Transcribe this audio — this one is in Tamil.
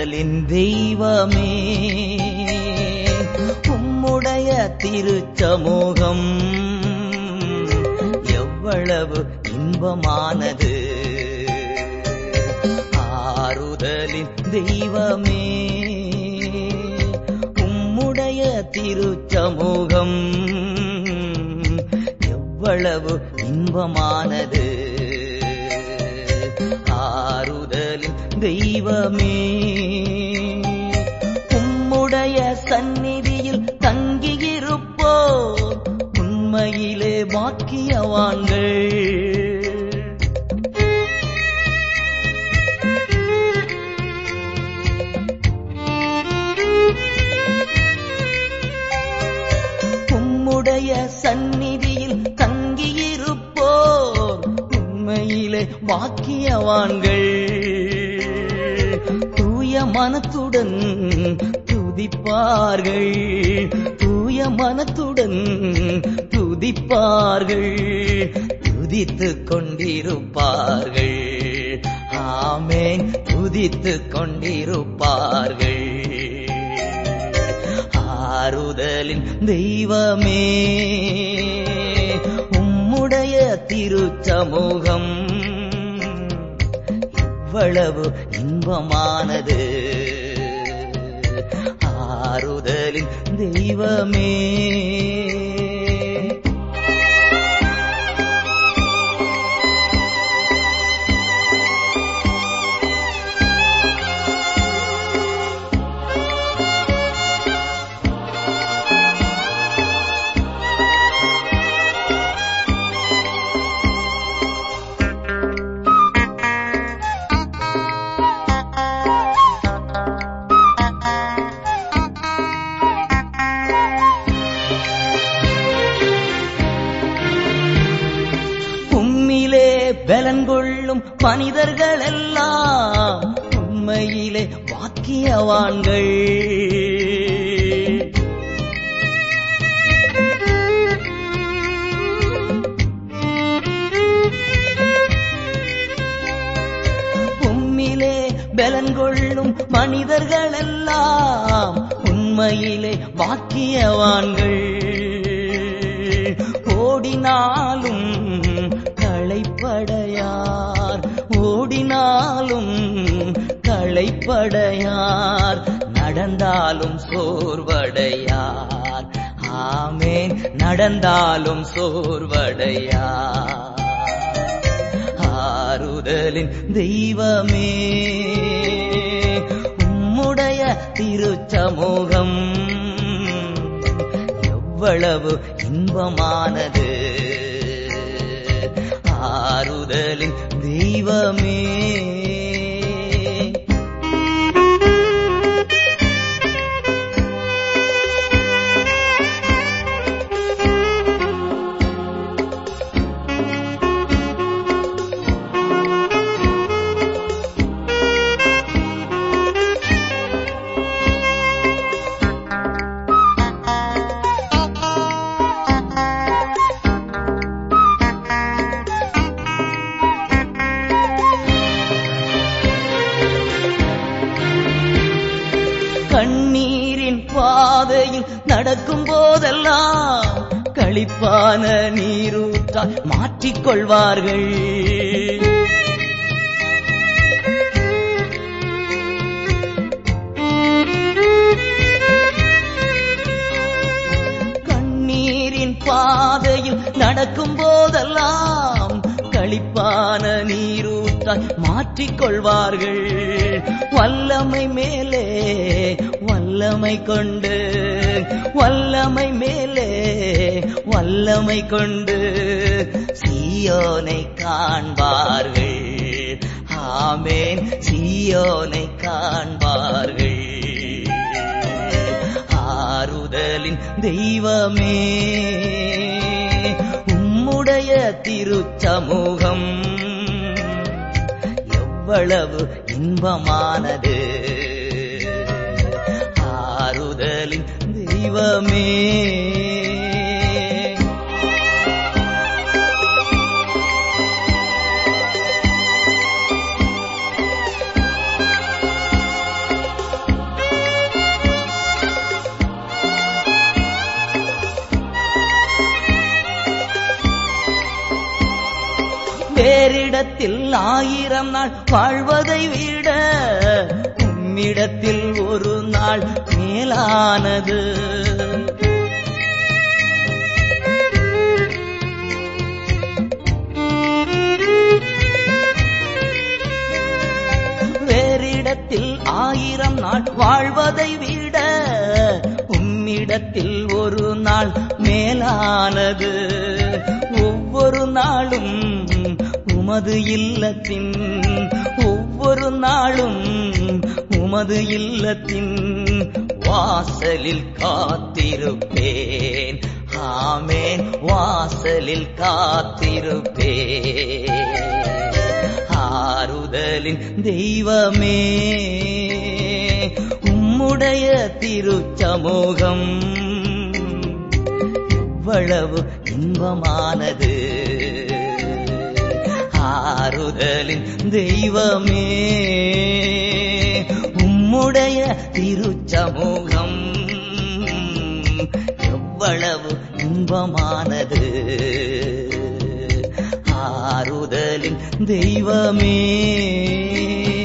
ஆறுதலின் தெய்வமே உம்முடைய திருச்சமூகம் எவ்வளவு இன்பமானது ஆறுதலின் தெய்வமே உம்முடைய திருச்சமூகம் எவ்வளவு இன்பமானது ஆறுதலின் தெய்வமே உம்முடைய சந்நிதியில் தங்கியிருப்போ உண்மையிலே பாக்கியவான்கள் உம்முடைய சந்நிதியில் தங்கியிருப்போர் உண்மையிலே பாக்கியவான்கள் தூய மனத்துடன் துதிப்பார்கள் தூய மனத்துடன் துதிப்பார்கள் துதித்துக் கொண்டிருப்பார்கள் ஆமேன் துதித்துக் கொண்டிருப்பார்கள் ஆறுதலின் தெய்வமே உம்முடைய திருச்சமூகம் எவ்வளவு இன்பமானது ஆறுதலின் தெய்வமே உம்மிலே பலன் கொள்ளும் மனிதர்கள் எல்லாம் உண்மையிலே வாக்கியவான்கள் உம்மிலே பலன் கொள்ளும் மனிதர்கள் எல்லாம் உண்மையிலே வாக்கியவான்கள் ஓடினாலும் களைப்படையார் ஓடினாலும் களைப்படையார் நடந்தாலும் சோர்வடையார் ஆமேன் நடந்தாலும் சோர்வடையார் ஆறுதலின் தெய்வமே உம்முடைய திருச்சமூகம் எவ்வளவு இன்பமானது ஆறுதலின் தெய்வமே கண்ணீரின் பாதையில் நடக்கும் போதெல்லாம் களிப்பான நீரூற்றால் மாற்றிக்கொள்வார்கள் கண்ணீரின் பாதையில் நடக்கும் போதெல்லாம் களிப்பான நீரூற்றால் மாற்றிக்கொள்வார்கள் வல்லமை மேலே வல்லமை கொண்டு வல்லமை மேலே வல்லமை கொண்டு சீயோனை காண்பார்கள் ஆமேன் சீயோனை காண்பார்கள் ஆறுதலின் தெய்வமே உம்முடைய திருச்சமூகம் எவ்வளவு இன்பமானது ஆறுதலின் தெய்வமே வேறிடத்தில் ஆயிரம் நாள் வாழ்வதை விட உம்மிடத்தில் ஒரு நாள் மேலானது வேறிடத்தில் ஆயிரம் நாள் வாழ்வதை விட உம்மிடத்தில் ஒரு நாள் மேலானது ஒவ்வொரு நாளும் உமது இல்லத்தின் ஒவ்வொரு நாளும் உமது இல்லத்தின் வாசலில் காத்திருப்பேன் ஆமேன் வாசலில் காத்திருப்பேன் ஆறுதலின் தெய்வமே உம்முடைய திருச்சமூகம் எவ்வளவு இன்பமானது ஆறுதலின் தெய்வமே உம்முடைய திருச்சமூகம் எவ்வளவு இன்பமானது ஆறுதலின் தெய்வமே